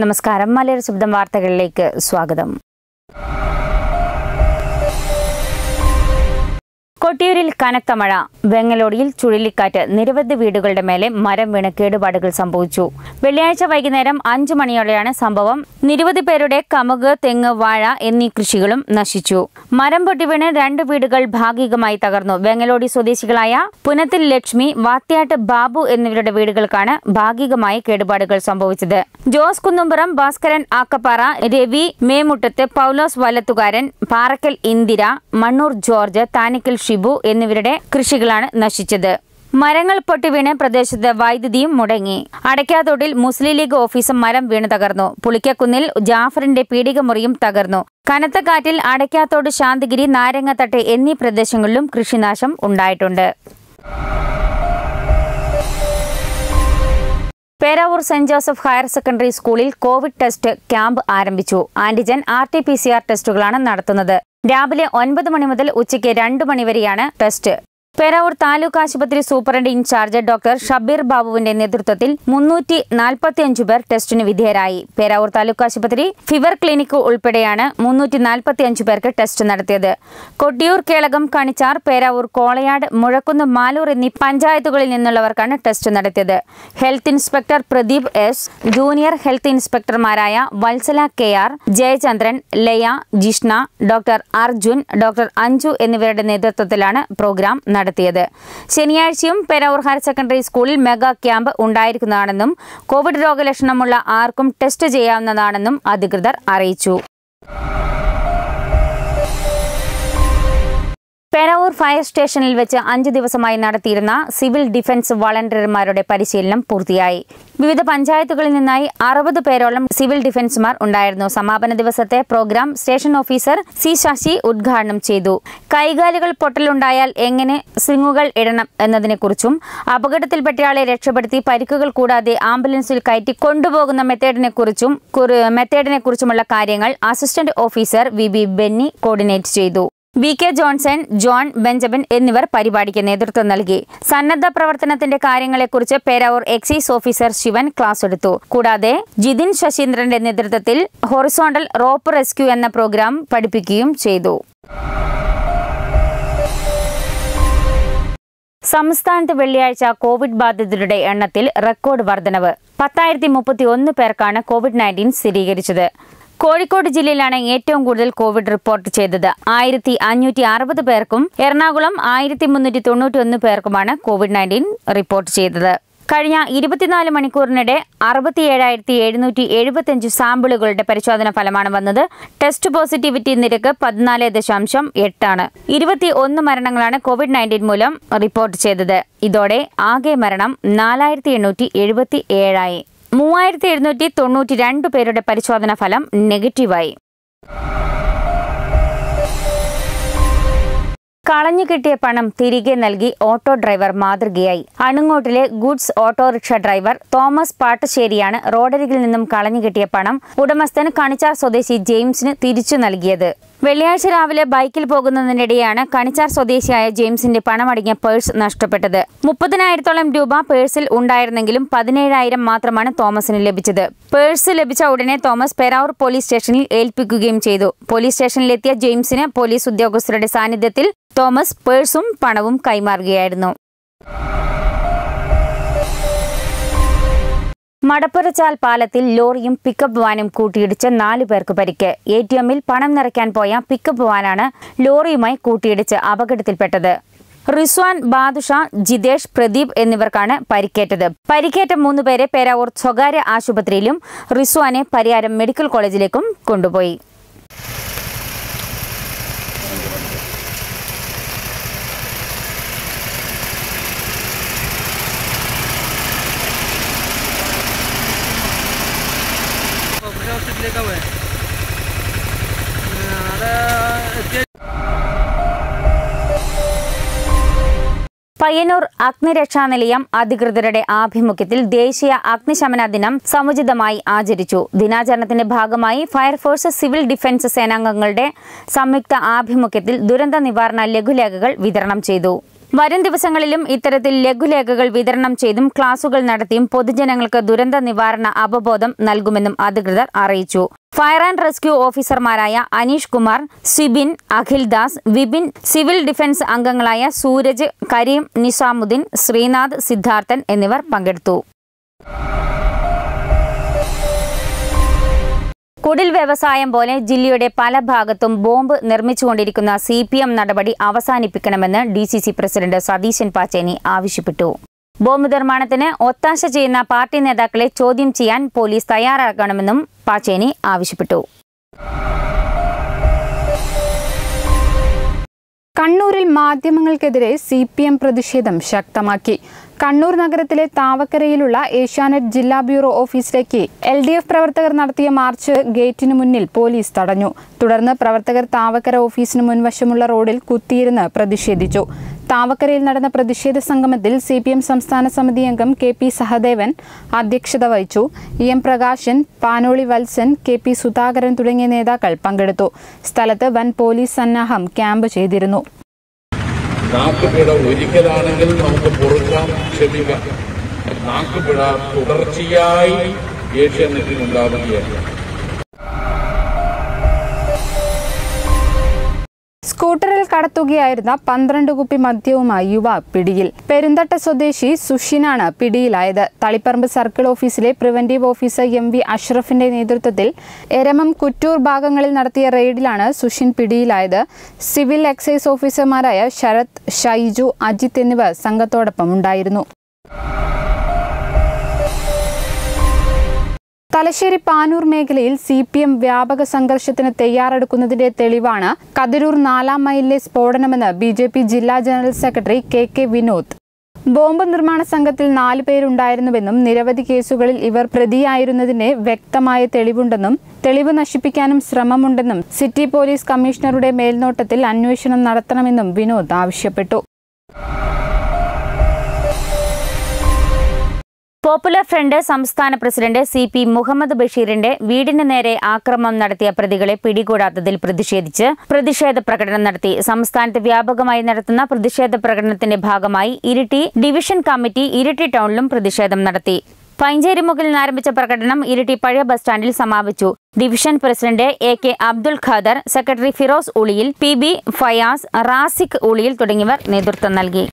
നമസ്കാരം മലയാള ശബ്ദം വാർത്തകളിലേക്ക് സ്വാഗതം കൊട്ടിയൂരിൽ കനത്ത മഴ വെങ്ങലോടിയിൽ ചുഴലിക്കാറ്റ് നിരവധി വീടുകളുടെ മേലെ മരം വീണ് കേടുപാടുകൾ സംഭവിച്ചു വെള്ളിയാഴ്ച വൈകുന്നേരം അഞ്ചു മണിയോടെയാണ് സംഭവം നിരവധി പേരുടെ കമുക് തെങ്ങ് വാഴ എന്നീ കൃഷികളും നശിച്ചു മരം പൊട്ടി വീണ് രണ്ട് വീടുകൾ ഭാഗികമായി തകർന്നു വെങ്ങലോടി സ്വദേശികളായ പുനത്തിൽ ലക്ഷ്മി വാത്യാട്ട് ബാബു എന്നിവരുടെ വീടുകൾക്കാണ് ഭാഗികമായി കേടുപാടുകൾ സംഭവിച്ചത് ജോസ് കുന്നുംപുറം ഭാസ്കരൻ ആക്കപ്പാറ രവി മേമുട്ടത്ത് പൗലോസ് വലത്തുകാരൻ പാറക്കൽ ഇന്ദിര മണ്ണൂർ ജോർജ് താനിക്കൽ ഷിബു എന്നിവരുടെ കൃഷികളാണ് നശിച്ചത് മരങ്ങൾ പൊട്ടിവീണ് പ്രദേശത്ത് വൈദ്യുതിയും മുടങ്ങി അടയ്ക്കാത്തോട്ടിൽ മുസ്ലിം ലീഗ് ഓഫീസും മരം വീണ് തകർന്നു പുളിക്കക്കുന്നിൽ ജാഫറിന്റെ പീടികമുറിയും തകർന്നു കനത്ത കാറ്റിൽ അടയ്ക്കാത്തോട് ശാന്തിഗിരി നാരങ്ങത്തട്ട് എന്നീ പ്രദേശങ്ങളിലും കൃഷിനാശം ഉണ്ടായിട്ടുണ്ട് Peravoor saint Joseph higher secondary സ്കൂളിൽ കോവിഡ് ടെസ്റ്റ് ക്യാമ്പ് ആരംഭിച്ചു antigen R T P C R ടെസ്റ്റുകളാണ് നടത്തുന്നത് രാവിലെ ഒൻപത് മണി മുതൽ ഉച്ചയ്ക്ക് രണ്ട് മണിവരെയാണ് ടെസ്റ്റ് പേരാവൂർ താലൂക്ക് ആശുപത്രി സൂപ്രണ്ട് ഇൻചാർജ് ഡോക്ടർ ഷബീർ ബാബുവിന്റെ നേതൃത്വത്തിൽ മുന്നൂറ്റി നാൽപ്പത്തിയഞ്ചു പേർ ടെസ്റ്റിന് വിധേയരായി പേരാവൂർ താലൂക്ക് ആശുപത്രി ഫിവർ ക്ലിനിക് ഉൾപ്പെടെയാണ് മുന്നൂറ്റി നാൽപ്പത്തിയഞ്ചു പേർക്ക് ടെസ്റ്റ് നടത്തിയത് കൊട്ടിയൂർ കേളകം കണിച്ചാർ പേരാവൂർ കോളയാട് മുഴക്കുന്ന് മാലൂർ എന്നീ പഞ്ചായത്തുകളിൽ നിന്നുള്ളവർക്കാണ് ടെസ്റ്റ് നടത്തിയത് health inspector Pradeep S junior health ഇൻസ്പെക്ടർമാരായ Vatsala K R Jayachandran Laya Jishna doctor Arjun doctor Anju എന്നിവരുടെ നേതൃത്വത്തിലാണ് പ്രോഗ്രാം നടത്തിയത് ശനിയാഴ്ചയും പെരവൂർ ഹയർ സെക്കൻഡറി സ്കൂളിൽ മെഗാ ക്യാമ്പ് ഉണ്ടായിരിക്കുന്നതാണെന്നും കോവിഡ് രോഗലക്ഷണമുള്ള ആർക്കും ടെസ്റ്റ് ചെയ്യാവുന്നതാണെന്നും അധികൃതർ അറിയിച്ചു പെരവൂർ ഫയർ സ്റ്റേഷനിൽ വെച്ച് അഞ്ച് ദിവസമായി നടത്തിയിരുന്ന സിവിൽ ഡിഫൻസ് വളണ്ടിയർമാരുടെ പരിശീലനം പൂർത്തിയായി വിവിധ പഞ്ചായത്തുകളിൽ നിന്നായി അറുപത് പേരോളം സിവിൽ ഡിഫൻസുമാർ ഉണ്ടായിരുന്നു സമാപന ദിവസത്തെ programme station officer C Sasi ഉദ്ഘാടനം ചെയ്തു കൈകാലുകൾ പൊട്ടലുണ്ടായാൽ എങ്ങനെ സ്വിങ്ങുകൾ ഇടണം എന്നതിനെക്കുറിച്ചും അപകടത്തിൽപ്പെട്ടയാളെ രക്ഷപ്പെടുത്തി പരിക്കുകൾ കൂടാതെ ആംബുലൻസിൽ കയറ്റി കൊണ്ടുപോകുന്ന മെത്തേഡിനെക്കുറിച്ചും മെത്തേഡിനെക്കുറിച്ചുമുള്ള കാര്യങ്ങൾ assistant officer V B Benny coordinate ചെയ്തു V K Johnson John Benjamin എന്നിവർ പരിപാടിക്ക് നേതൃത്വം നൽകി സന്നദ്ധ പ്രവർത്തനത്തിന്റെ കാര്യങ്ങളെക്കുറിച്ച് Peravoor excise officer Sivan class എടുത്തു കൂടാതെ ജിതിൻ ശശീന്ദ്രന്റെ നേതൃത്വത്തിൽ ഹൊറിസോണ്ടൽ റോപ്പ് റെസ്ക്യൂ എന്ന പ്രോഗ്രാം പഠിപ്പിക്കുകയും ചെയ്തു സംസ്ഥാനത്ത് വെള്ളിയാഴ്ച കോവിഡ് ബാധിതരുടെ എണ്ണത്തിൽ റെക്കോർഡ് വർധനവ് പത്തായിരത്തി മുപ്പത്തി ഒന്ന് പേർക്കാണ് കോവിഡ് നയൻറ്റീൻ സ്ഥിരീകരിച്ചത് കോഴിക്കോട് ജില്ലയിലാണ് ഏറ്റവും കൂടുതൽ കോവിഡ് റിപ്പോർട്ട് ചെയ്തത് ആയിരത്തി അഞ്ഞൂറ്റി അറുപത് പേർക്കും എറണാകുളം ആയിരത്തി മുന്നൂറ്റി തൊണ്ണൂറ്റി ഒന്ന് പേർക്കുമാണ് കോവിഡ് നയൻറ്റീൻ റിപ്പോർട്ട് ചെയ്തത് കഴിഞ്ഞ ഇരുപത്തിനാല് മണിക്കൂറിനിടെ അറുപത്തിയേഴായിരത്തി എഴുന്നൂറ്റി എഴുപത്തിയഞ്ച് സാമ്പിളുകളുടെ പരിശോധന ഫലമാണ് വന്നത് ടെസ്റ്റ് പോസിറ്റിവിറ്റി നിരക്ക് പതിനാല് ദശാംശം എട്ടാണ് ഇരുപത്തി ഒന്ന് മരണങ്ങളാണ് കോവിഡ് നയൻറ്റീൻ മൂലം റിപ്പോർട്ട് ചെയ്തത് ഇതോടെ ആകെ മരണം നാലായിരത്തി എണ്ണൂറ്റി എഴുപത്തി ഏഴായി മൂവായിരത്തി എഴുന്നൂറ്റി തൊണ്ണൂറ്റി രണ്ട് പേരുടെ പരിശോധന ഫലം നെഗറ്റീവായി കളഞ്ഞു കിട്ടിയ പണം തിരികെ നൽകി ഓട്ടോ ഡ്രൈവർ മാതൃകയായി അണുങ്ങോട്ടിലെ ഗുഡ്സ് ഓട്ടോറിക്ഷ ഡ്രൈവർ തോമസ് പാട്ടശ്ശേരിയാണ് റോഡരികിൽ നിന്നും കളഞ്ഞു കിട്ടിയ പണം ഉടമസ്ഥൻ കണിച്ചാർ സ്വദേശി ജെയിംസിന് തിരിച്ചു നൽകിയത് വെള്ളിയാഴ്ച രാവിലെ ബൈക്കിൽ പോകുന്നതിനിടെയാണ് കണിച്ചാർ സ്വദേശിയായ ജെയിംസിന്റെ പണമടങ്ങിയ പേഴ്സ് നഷ്ടപ്പെട്ടത് മുപ്പതിനായിരത്തോളം രൂപ പേഴ്സിൽ ഉണ്ടായിരുന്നെങ്കിലും പതിനേഴായിരം മാത്രമാണ് തോമസിന് ലഭിച്ചത് പേഴ്സ് ലഭിച്ച ഉടനെ തോമസ് പെരാവൂർ പോലീസ് സ്റ്റേഷനിൽ ഏൽപ്പിക്കുകയും ചെയ്തു പോലീസ് സ്റ്റേഷനിലെത്തിയ ജെയിംസിന് പോലീസ് ഉദ്യോഗസ്ഥരുടെ സാന്നിധ്യത്തിൽ തോമസ് പേഴ്സും പണവും കൈമാറുകയായിരുന്നു മടപ്പുറച്ചാൽ പാലത്തിൽ ലോറിയും പിക്കപ്പ് വാനും കൂട്ടിയിടിച്ച് നാലു പേർക്ക് പരിക്ക് എ ടി എമ്മിൽ പണം നിറയ്ക്കാൻ പോയ പിക്കപ്പ് വാനാണ് ലോറിയുമായി കൂട്ടിയിടിച്ച് അപകടത്തിൽപ്പെട്ടത് റിസ്വാൻ ബാദുഷ ജിതേഷ് പ്രദീപ് എന്നിവർക്കാണ് പരിക്കേറ്റത് പരിക്കേറ്റ മൂന്നുപേരെ പേരാവൂർ സ്വകാര്യ ആശുപത്രിയിലും റിസ്വാനെ പരിയാരം മെഡിക്കൽ കോളേജിലേക്കും കൊണ്ടുപോയി ഓപ്പറേഷൻ ഹോസ്പിറ്റലിലേക്കാണ് പോയത് അത് എത്തിയ പയ്യന്നൂർ അഗ്നിരക്ഷാ നിലയം അധികൃതരുടെ ആഭിമുഖ്യത്തിൽ ദേശീയ അഗ്നിശമന ദിനം സമുചിതമായി ആചരിച്ചു ദിനാചരണത്തിന്റെ ഭാഗമായി ഫയർഫോഴ്സ് സിവിൽ ഡിഫൻസ് സേനാംഗങ്ങളുടെ സംയുക്ത ആഭിമുഖ്യത്തിൽ ദുരന്ത നിവാരണ ലഘുലേഖകൾ വിതരണം ചെയ്തു വരും ദിവസങ്ങളിലും ഇത്തരത്തിൽ ലഘുലേഖകൾ വിതരണം ചെയ്തും ക്ലാസുകൾ നടത്തിയും പൊതുജനങ്ങൾക്ക് ദുരന്ത നിവാരണ അവബോധം നൽകുമെന്നും അധികൃതർ അറിയിച്ചു ഫയർ ആൻഡ് റെസ്ക്യൂ ഓഫീസർമാരായ അനീഷ് കുമാർ സിബിൻ അഖിൽദാസ് വിപിൻ സിവിൽ ഡിഫൻസ് അംഗങ്ങളായ സൂരജ് കരീം നിസാമുദ്ദീൻ ശ്രീനാഥ് സിദ്ധാർത്ഥൻ എന്നിവർ പങ്കെടുത്തു കുടിൽ വ്യവസായം പോലെ ജില്ലയുടെ പല ഭാഗത്തും ബോംബ് നിർമ്മിച്ചുകൊണ്ടിരിക്കുന്ന സി പി എം നടപടി അവസാനിപ്പിക്കണമെന്ന് D C C president Satheesan Pacheni ആവശ്യപ്പെട്ടു ബോംബ് നിർമ്മാണത്തിന് ഒത്താശ ചെയ്യുന്ന പാർട്ടി നേതാക്കളെ ചോദ്യം ചെയ്യാൻ പോലീസ് തയ്യാറാകണമെന്നും പാച്ചേനി ആവശ്യപ്പെട്ടു കണ്ണൂരിൽ മാധ്യമങ്ങൾക്കെതിരെ സി പി എം പ്രതിഷേധം ശക്തമാക്കി കണ്ണൂർ നഗരത്തിലെ താവക്കരയിലുള്ള ഏഷ്യാനെറ്റ് ജില്ലാ ബ്യൂറോ ഓഫീസിലേക്ക് എൽ ഡി എഫ് പ്രവർത്തകർ നടത്തിയ മാർച്ച് ഗേറ്റിന് മുന്നിൽ പോലീസ് തടഞ്ഞു തുടർന്ന് പ്രവർത്തകർ താവക്കര ഓഫീസിന് മുൻവശമുള്ള റോഡിൽ കുത്തിയിരുന്ന് പ്രതിഷേധിച്ചു താവക്കരയിൽ നടന്ന പ്രതിഷേധ സംഗമത്തിൽ സി പി എം സംസ്ഥാന സമിതി അംഗം കെ പി സഹദേവൻ അധ്യക്ഷത വഹിച്ചു E M Prakashan Panoli Valsan K P Sudhakaran തുടങ്ങിയ നേതാക്കൾ പങ്കെടുത്തു സ്ഥലത്ത് വൻ പോലീസ് സന്നാഹം ക്യാമ്പ് ചെയ്തിരുന്നു നാക്കുപിഴ ഒരിക്കലാണെങ്കിൽ നമുക്ക് പൊറുക്കാം ക്ഷമിക്കാം നാക്കുപിഴ തുടർച്ചയായി ഏഷ്യാനെറ്റിനുണ്ടാവുകയാണ് സ്കൂട്ടറിൽ കടത്തുകയായിരുന്ന പന്ത്രണ്ട് കുപ്പി മദ്യവുമായി യുവ പിടിയിൽ പെരുന്തട്ട സ്വദേശി സുഷിനാണ് പിടിയിലായത് തളിപ്പറമ്പ് സർക്കിൾ ഓഫീസിലെ പ്രിവന്റീവ് ഓഫീസർ എം വി അഷ്റഫിന്റെ നേതൃത്വത്തിൽ എരമം കുറ്റൂർ ഭാഗങ്ങളിൽ നടത്തിയ റെയ്ഡിലാണ് സുഷിൻ പിടിയിലായത് സിവിൽ എക്സൈസ് ഓഫീസർമാരായ ശരത് ഷൈജു അജിത് എന്നിവർ സംഘത്തോടൊപ്പം ഉണ്ടായിരുന്നു തലശ്ശേരി പാനൂർ മേഖലയിൽ സി പി എം വ്യാപക സംഘർഷത്തിന് തയ്യാറെടുക്കുന്നതിന്റെ തെളിവാണ് കതിരൂർ നാലാം മൈലിലെ സ്ഫോടനമെന്ന് ബി ജെ പി ജില്ലാ general secretary K K Vinod bomb നിർമ്മാണ സംഘത്തിൽ നാല് പേരുണ്ടായിരുന്നുവെന്നും നിരവധി കേസുകളിൽ ഇവർ പ്രതിയായിരുന്നതിന് വ്യക്തമായ തെളിവുണ്ടെന്നും തെളിവ് നശിപ്പിക്കാനും ശ്രമമുണ്ടെന്നും സിറ്റി പോലീസ് കമ്മീഷണറുടെ മേൽനോട്ടത്തിൽ അന്വേഷണം നടത്തണമെന്നും വിനോദ് ആവശ്യപ്പെട്ടു പോപ്പുലർ ഫ്രണ്ട് സംസ്ഥാന പ്രസിഡന്റ് സി പി മുഹമ്മദ് ബഷീറിന്റെ വീടിന് നേരെ ആക്രമണം നടത്തിയ പ്രതികളെ പിടികൂടാത്തതിൽ പ്രതിഷേധിച്ച് പ്രതിഷേധ പ്രകടനം നടത്തി സംസ്ഥാനത്ത് വ്യാപകമായി നടത്തുന്ന പ്രതിഷേധ പ്രകടനത്തിന്റെ ഭാഗമായി ഇരിട്ടി ഡിവിഷൻ കമ്മിറ്റി ഇരിട്ടി ടൗണിലും പ്രതിഷേധം നടത്തി പൈഞ്ചേരിമുക്കിൽ നിന്ന് ആരംഭിച്ച പ്രകടനം ഇരിട്ടി പഴയ ബസ് സ്റ്റാൻഡിൽ സമാപിച്ചു division president A K Abdul Khader secretary Firoz Uliyil P B Fayas Raziq Uliyil തുടങ്ങിയവർ നേതൃത്വം നൽകി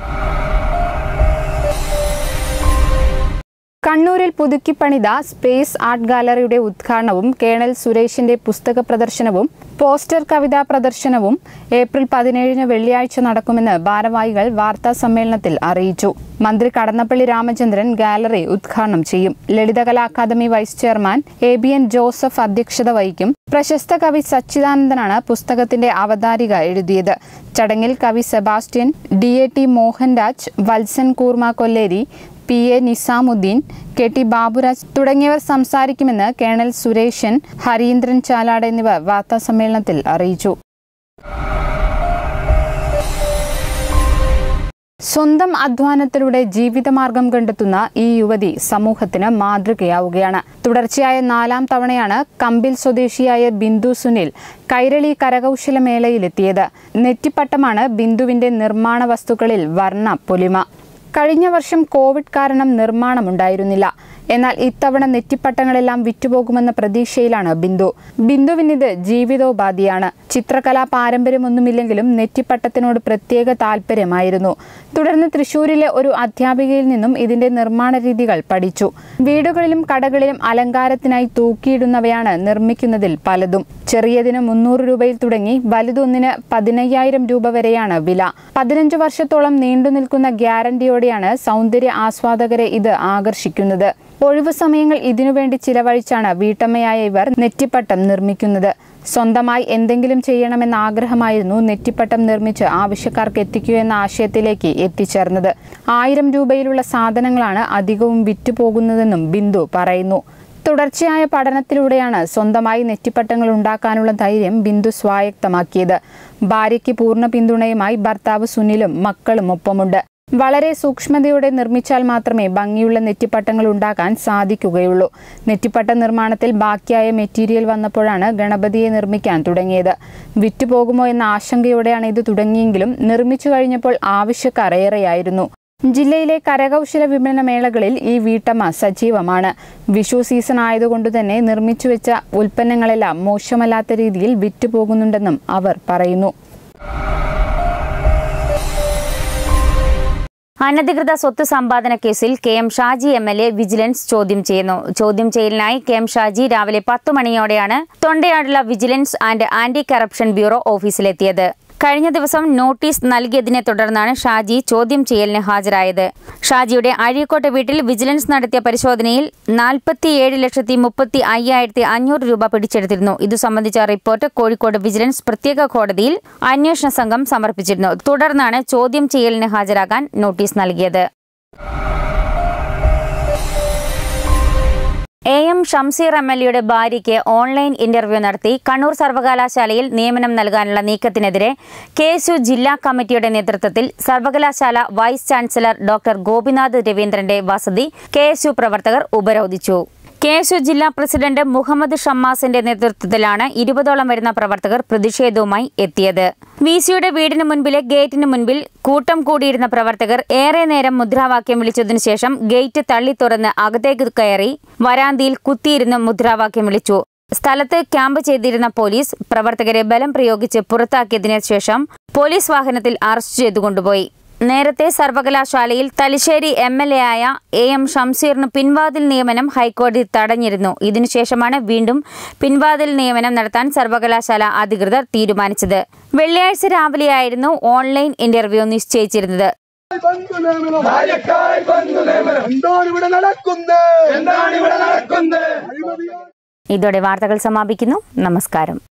കണ്ണൂരിൽ പുതുക്കിപ്പണിത സ്പേസ് ആർട്ട് ഗാലറിയുടെ ഉദ്ഘാടനവും കേണൽ സുരേഷിന്റെ പുസ്തക പ്രദർശനവും പോസ്റ്റർ കവിതാ പ്രദർശനവും ഏപ്രിൽ പതിനേഴിന് വെള്ളിയാഴ്ച നടക്കുമെന്ന് ഭാരവാഹികൾ വാർത്താ സമ്മേളനത്തിൽ അറിയിച്ചു മന്ത്രി കടന്നപ്പള്ളി രാമചന്ദ്രൻ ഗാലറി ഉദ്ഘാടനം ചെയ്യും Lalithakala academy vice chairman A B N Joseph അധ്യക്ഷത വഹിക്കും പ്രശസ്ത കവി സച്ചിദാനന്ദനാണ് പുസ്തകത്തിന്റെ അവതാരിക എഴുതിയത് ചടങ്ങിൽ കവി Sebastian D A T Mohanraj Valsan Koorma Kolleri P A Nizamuddin K T Baburaj തുടങ്ങിയവർ സംസാരിക്കുമെന്ന് കേണൽ സുരേഷൻ ഹരീന്ദ്രൻ ചാലാട് എന്നിവർ വാർത്താസമ്മേളനത്തിൽ അറിയിച്ചു സ്വന്തം അധ്വാനത്തിലൂടെ ജീവിതമാർഗം കണ്ടെത്തുന്ന ഈ യുവതി സമൂഹത്തിന് മാതൃകയാവുകയാണ് തുടർച്ചയായ നാലാം തവണയാണ് കമ്പിൽ സ്വദേശിയായ ബിന്ദു സുനിൽ കൈരളി കരകൗശല മേളയിലെത്തിയത് നെറ്റിപ്പട്ടമാണ് ബിന്ദുവിന്റെ നിർമ്മാണ വസ്തുക്കളിൽ വർണ്ണ പൊലിമ കഴിഞ്ഞ വർഷം കോവിഡ് കാരണം നിർമ്മാണമുണ്ടായിരുന്നില്ല എന്നാൽ ഇത്തവണ നെറ്റിപ്പട്ടങ്ങളെല്ലാം വിറ്റുപോകുമെന്ന പ്രതീക്ഷയിലാണ് ബിന്ദു ബിന്ദുവിനിത് ജീവിതോപാധിയാണ് ചിത്രകലാ പാരമ്പര്യമൊന്നുമില്ലെങ്കിലും നെറ്റിപ്പട്ടത്തിനോട് പ്രത്യേക താല്പര്യമായിരുന്നു തുടർന്ന് തൃശൂരിലെ ഒരു അധ്യാപികയിൽ നിന്നും ഇതിന്റെ നിർമ്മാണ രീതികൾ പഠിച്ചു വീടുകളിലും കടകളിലും അലങ്കാരത്തിനായി തൂക്കിയിടുന്നവയാണ് നിർമ്മിക്കുന്നതിൽ പലതും ചെറിയതിന് മുന്നൂറ് രൂപയിൽ തുടങ്ങി വലുതൊന്നിന് പതിനയ്യായിരം രൂപ വരെയാണ് വില പതിനഞ്ച് വർഷത്തോളം നീണ്ടു നിൽക്കുന്ന ഗ്യാരണ്ടിയോടെയാണ് സൗന്ദര്യ ആസ്വാദകരെ ഇത് ആകർഷിക്കുന്നത് ഒഴിവു സമയങ്ങൾ ഇതിനുവേണ്ടി ചിലവഴിച്ചാണ് വീട്ടമ്മയായ ഇവർ നെറ്റിപ്പട്ടം നിർമ്മിക്കുന്നത് സ്വന്തമായി എന്തെങ്കിലും ചെയ്യണമെന്ന ആഗ്രഹമായിരുന്നു നെറ്റിപ്പട്ടം നിർമ്മിച്ച് ആവശ്യക്കാർക്ക് എത്തിക്കുക എന്ന ആശയത്തിലേക്ക് എത്തിച്ചേർന്നത് ആയിരം രൂപയിലുള്ള സാധനങ്ങളാണ് അധികവും വിറ്റുപോകുന്നതെന്നും ബിന്ദു പറയുന്നു തുടർച്ചയായ പഠനത്തിലൂടെയാണ് സ്വന്തമായി നെറ്റിപ്പട്ടങ്ങൾ ഉണ്ടാക്കാനുള്ള ധൈര്യം ബിന്ദു സ്വായക്തമാക്കിയത് ഭാര്യയ്ക്ക് പൂർണ്ണ പിന്തുണയുമായി ഭർത്താവ് സുനിലും മക്കളും ഒപ്പമുണ്ട് വളരെ സൂക്ഷ്മതയോടെ നിർമ്മിച്ചാൽ മാത്രമേ ഭംഗിയുള്ള നെറ്റിപ്പട്ടങ്ങൾ ഉണ്ടാക്കാൻ സാധിക്കുകയുള്ളൂ നെറ്റിപ്പട്ട നിർമ്മാണത്തിൽ ബാക്കിയായ മെറ്റീരിയൽ വന്നപ്പോഴാണ് ഗണപതിയെ നിർമ്മിക്കാൻ തുടങ്ങിയത് വിറ്റുപോകുമോ എന്ന ആശങ്കയോടെയാണ് ഇത് തുടങ്ങിയെങ്കിലും നിർമ്മിച്ചു കഴിഞ്ഞപ്പോൾ ആവശ്യക്കാർ ഏറെയായിരുന്നു ജില്ലയിലെ കരകൗശല വിപണന മേളകളിൽ ഈ വീട്ടമ്മ സജീവമാണ് വിഷു സീസൺ ആയതുകൊണ്ട് തന്നെ നിർമ്മിച്ചു വെച്ച ഉൽപ്പന്നങ്ങളെല്ലാം മോശമല്ലാത്ത രീതിയിൽ വിറ്റുപോകുന്നുണ്ടെന്നും അവർ പറയുന്നു അനധികൃത സ്വത്ത് സമ്പാദന കേസിൽ K M Shaji M L A vigilance ചോദ്യം ചെയ്യുന്നു ചോദ്യം ചെയ്യലിനായി കെ എം ഷാജി രാവിലെ പത്ത് മണിയോടെയാണ് തൊണ്ടയാടുള്ള vigilance and anti corruption bureau ഓഫീസിലെത്തിയത് കഴിഞ്ഞ ദിവസം നോട്ടീസ് നൽകിയതിനെ തുടർന്നാണ് ഷാജി ചോദ്യം ചെയ്യലിന് ഹാജരായത് ഷാജിയുടെ അഴീക്കോട്ടെ വീട്ടിൽ വിജിലൻസ് നടത്തിയ പരിശോധനയിൽ നാൽപ്പത്തിയേഴ് ലക്ഷത്തി മുപ്പത്തി അയ്യായിരത്തി അഞ്ഞൂറ് രൂപ പിടിച്ചെടുത്തിരുന്നു ഇതു സംബന്ധിച്ച റിപ്പോർട്ട് കോഴിക്കോട് വിജിലൻസ് പ്രത്യേക കോടതിയിൽ അന്വേഷണ സംഘം സമർപ്പിച്ചിരുന്നു തുടർന്നാണ് ചോദ്യം ചെയ്യലിന് ഹാജരാകാൻ നോട്ടീസ് നൽകിയത് A M Shamseer M L എയുടെ ഭാര്യയ്ക്ക് ഓൺലൈൻ ഇന്റർവ്യൂ നടത്തി കണ്ണൂർ സർവകലാശാലയിൽ നിയമനം നൽകാനുള്ള നീക്കത്തിനെതിരെ കെ എസ് യു ജില്ലാ കമ്മിറ്റിയുടെ നേതൃത്വത്തിൽ സർവകലാശാല വൈസ് ചാൻസലർ ഡോക്ടർ ഗോപിനാഥ് രവീന്ദ്രന്റെ വസതി കെ എസ് യു പ്രവർത്തകർ ഉപരോധിച്ചു കെ എസ് യു ജില്ലാ പ്രസിഡന്റ് മുഹമ്മദ് ഷമ്മാസിന്റെ നേതൃത്വത്തിലാണ് ഇരുപതോളം വരുന്ന പ്രവർത്തകർ പ്രതിഷേധവുമായി എത്തിയത് വി സിയുടെ വീടിന് മുൻപിലെ ഗേറ്റിന് മുൻപിൽ കൂട്ടം കൂടിയിരുന്ന പ്രവർത്തകർ ഏറെ നേരം മുദ്രാവാക്യം വിളിച്ചതിനു ശേഷം ഗേറ്റ് തള്ളി തുറന്ന് അകത്തേക്ക് കയറി വരാന്തിയിൽ കുത്തിയിരുന്ന് മുദ്രാവാക്യം വിളിച്ചു സ്ഥലത്ത് ക്യാമ്പ് ചെയ്തിരുന്ന പോലീസ് പ്രവർത്തകരെ ബലം പ്രയോഗിച്ച് പുറത്താക്കിയതിനു ശേഷം പോലീസ് വാഹനത്തിൽ അറസ്റ്റ് ചെയ്തു കൊണ്ടുപോയി നേരത്തെ സർവകലാശാലയിൽ തലശ്ശേരി എം എൽ എ ആയ എ എം ഷംസീറിന് പിൻവാതിൽ നിയമനം ഹൈക്കോടതി തടഞ്ഞിരുന്നു ഇതിനുശേഷമാണ് വീണ്ടും പിൻവാതിൽ നിയമനം നടത്താൻ സർവകലാശാല അധികൃതർ തീരുമാനിച്ചത് വെള്ളിയാഴ്ച രാവിലെയായിരുന്നു ഓൺലൈൻ ഇന്റർവ്യൂ നിശ്ചയിച്ചിരുന്നത് ബന്ധു നിയമനം ഭാര്യക്കായി ബന്ധു നിയമനം എന്താണ് ഇവിടെ നടക്കുന്നത് എന്താണ് ഇവിടെ നടക്കുന്നത് അഴിമതിയാണ് ഇതോടെ വാർത്തകൾ സമാപിക്കുന്നു നമസ്കാരം